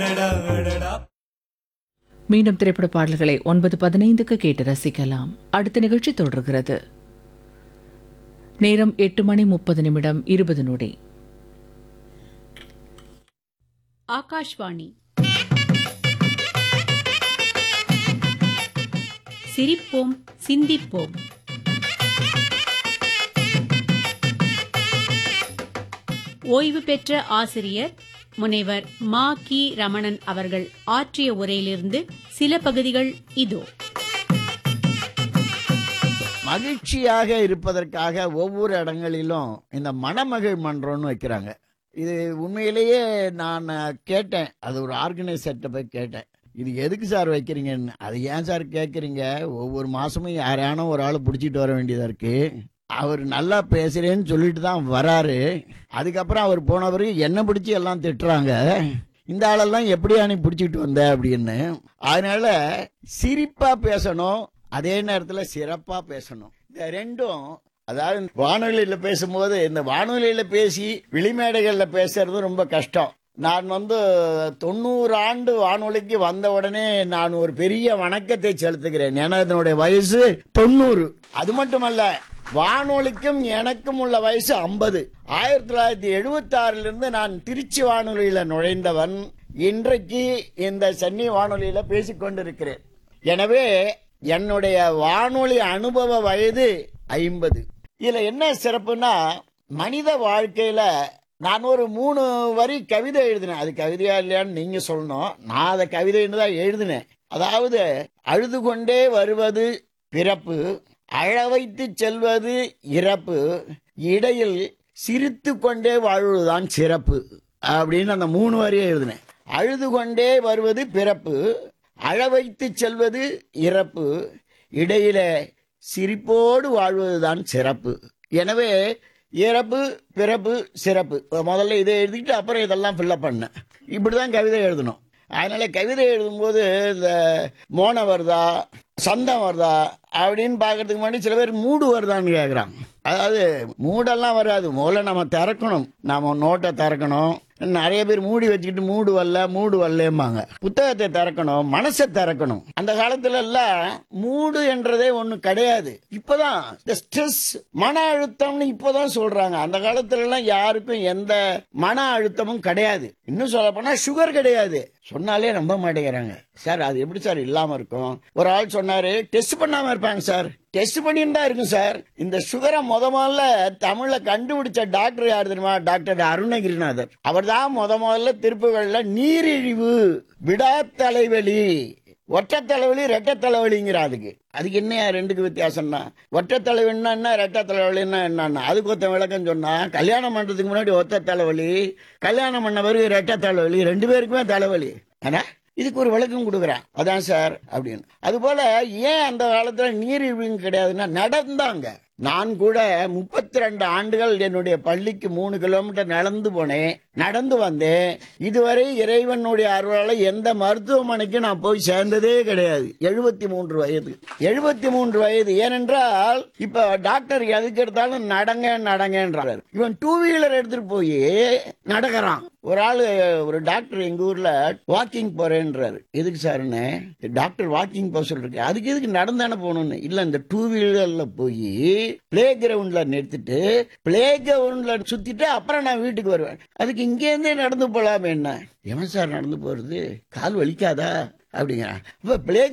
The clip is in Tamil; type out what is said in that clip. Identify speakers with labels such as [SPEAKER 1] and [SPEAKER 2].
[SPEAKER 1] மீண்டும் திரைப்பட பாடல்களை ஒன்பது பதினைந்துக்கு கேட்டு ரசிக்கலாம் அடுத்த நிகழ்ச்சி தொடர்கிறது நேரம் எட்டு மணி முப்பது நிமிடம் இருபது நொடி
[SPEAKER 2] ஆகாஷ்வாணி சிரிப்போம் சிந்திப்போம் ஓய்வு பெற்ற ஆசிரியர் முனைவர் மா கி ரமணன் அவர்கள் ஆற்றிய உரையிலிருந்து சில பகுதிகள் இதோ
[SPEAKER 3] மகிழ்ச்சியாக இருப்பதற்காக ஒவ்வொரு இடங்களிலும் இந்த மணமகிழ் மன்றம்னு வைக்கிறாங்க இது உண்மையிலேயே நான் கேட்டேன் அது ஒரு ஆர்கனைசர்கிட்ட போய் கேட்டேன் இது எதுக்கு சார் வைக்கிறீங்கன்னு அது ஏன் சார் கேட்குறீங்க ஒவ்வொரு மாசமும் யாரையானோ ஒரு ஆளை பிடிச்சிட்டு வர வேண்டியதா இருக்கு அவர் நல்லா பேசுறேன்னு சொல்லிட்டு தான் வராரு அதுக்கப்புறம் அவர் போன பிறகு என்ன பிடிச்சி எல்லாம் திட்டுறாங்க இந்த ஆளெல்லாம் எப்படியா நீ பிடிச்சிட்டு வந்த அப்படின்னு அதனால சிரிப்பா பேசணும் அதே நேரத்துல சிறப்பா பேசணும் இந்த ரெண்டும் அதாவது வானொலியில பேசும்போது இந்த வானொலியில பேசி விளிமேடைகள்ல பேசுறது ரொம்ப கஷ்டம் நான் வந்து தொண்ணூறு ஆண்டு வானொலிக்கு வந்த உடனே நான் ஒரு பெரிய வணக்கத்தை செலுத்துகிறேன் ஏன்னா இதனுடைய வயசு தொண்ணூறு அது மட்டுமல்ல வானொலிக்கும் எனக்கும் உள்ள வயசு ஐம்பது ஆயிரத்தி தொள்ளாயிரத்தி எழுபத்தி ஆறுல இருந்து நான் திருச்சி வானொலியில நுழைந்தவன் இன்றைக்கு இந்த சென்னை வானொலியில பேசிக் கொண்டிருக்கிறேன் எனவே என்னுடைய வானொலி அனுபவ வயது ஐம்பது இதுல என்ன சிறப்புனா மனித வாழ்க்கையில நான் ஒரு மூணு வரி கவிதை எழுதினேன் அது கவிதையா இல்லையான்னு நீங்க சொல்லணும் நான் அதை கவிதைன்னு தான் எழுதினேன் அதாவது அழுது கொண்டே வருவது பிறப்பு அழ வைத்து செல்வது இறப்பு இடையில் சிரித்து கொண்டே வாழ்வதுதான் சிறப்பு அப்படின்னு அந்த மூணு வரியை எழுதினேன் அழுது கொண்டே வருவது பிறப்பு அழ வைத்து செல்வது இறப்பு இடையில சிரிப்போடு வாழ்வதுதான் சிறப்பு எனவே இறப்பு பிறப்பு சிறப்பு முதல்ல இதை எழுதிட்டு அப்புறம் இதெல்லாம் ஃபில்லப் பண்ணேன் இப்படிதான் கவிதை எழுதணும் அதனால கவிதை எழுதும்போது இந்த மோன வருதா சந்தம் வருதா அப்படின்னு பார்க்கறதுக்கு முன்னாடி சில பேர் மூடு வருதான்னு கேட்குறாங்க அதாவது மூடெல்லாம் வராது முதல்ல நம்ம திறக்கணும் நாம நோட்டை திறக்கணும் நிறைய பேர் மூடி வச்சுக்கிட்டு மூடு வரல மூடு வரலேம்பாங்க புத்தகத்தை திறக்கணும் மனசை திறக்கணும் அந்த காலத்துல எல்லாம் மூடு என்றதே ஒண்ணு கிடையாது இப்பதான் இந்த ஸ்ட்ரெஸ் மன அழுத்தம்னு இப்பதான் சொல்றாங்க அந்த காலத்துல எல்லாம் யாருக்கும் எந்த மன அழுத்தமும் கிடையாது இன்னும் சொல்ல போனா சுகர் கிடையாது சொன்னாலே நம்ப மாட்டேங்கிறாங்க சார் அது எப்படி சார் இல்லாம இருக்கும் ஒரு ஆள் சொன்னாரு டெஸ்ட் பண்ணாம இருப்பாங்க சார் டெஸ்ட் பண்ணிட்டு தான் இருக்கும் சார் இந்த சுகரை முத முதல்ல தமிழ்ல கண்டுபிடிச்ச டாக்டர் யார் தெரியுமா டாக்டர் அருணகிரிநாதர் அவர் தான் முத முதல்ல திருப்புகள்ல நீரிழிவு விடா தலைவலி ஒற்றை தலைவலி ரெட்டை தலைவலிங்கிற அதுக்கு அதுக்கு என்ன ரெண்டுக்கு வித்தியாசம்னா ஒற்றை தலைவலின்னா என்ன ரெட்டை தலைவலின்னா என்னன்னா அதுக்கு ஒருத்தன் விளக்கம் சொன்னா கல்யாணம் பண்றதுக்கு முன்னாடி ஒற்றை தலைவலி கல்யாணம் பண்ண பிறகு ரெட்டை தலைவலி ரெண்டு பேருக்குமே தலைவலி ஆனா இதுக்கு ஒரு விளக்கம் கொடுக்குறேன் அதான் சார் அப்படின்னு அதுபோல ஏன் அந்த காலத்துல நீரிழிவுங்க கிடையாதுன்னா நடந்தாங்க நான் கூட முப்பத்தி ரெண்டு ஆண்டுகள் என்னுடைய பள்ளிக்கு மூணு கிலோமீட்டர் நடந்து போனேன் நடந்து வந்தேன் இதுவரை இறைவனுடைய அருளால எந்த மருத்துவமனைக்கு நான் போய் சேர்ந்ததே கிடையாது எழுபத்தி மூன்று வயது எழுபத்தி மூன்று வயது ஏனென்றால் இப்ப டாக்டர் எதுக்கு எடுத்தாலும் நடங்க நடங்கன்றாரு இவன் டூ வீலர் எடுத்துட்டு போய் நடக்கிறான் ஒரு ஆளு ஒரு டாக்டர் எங்க ஊர்ல வாக்கிங் போறேன்றாரு எதுக்கு சார்னு டாக்டர் வாக்கிங் போக சொல்றேன் அதுக்கு எதுக்கு நடந்தானே போகணும்னு இல்ல இந்த டூ வீலர்ல போய் பிளே கிரவுண்ட்ல நிறுத்திட்டு பிளே கிரவுண்ட்ல சுத்திட்டு அப்புறம் நான் வீட்டுக்கு வருவேன் அதுக்கு இங்க இருந்தே நடந்து போலாமே என்ன எவன் சார் நடந்து போறது கால் வலிக்காதா அப்படிங்கிறான் இப்ப பிளே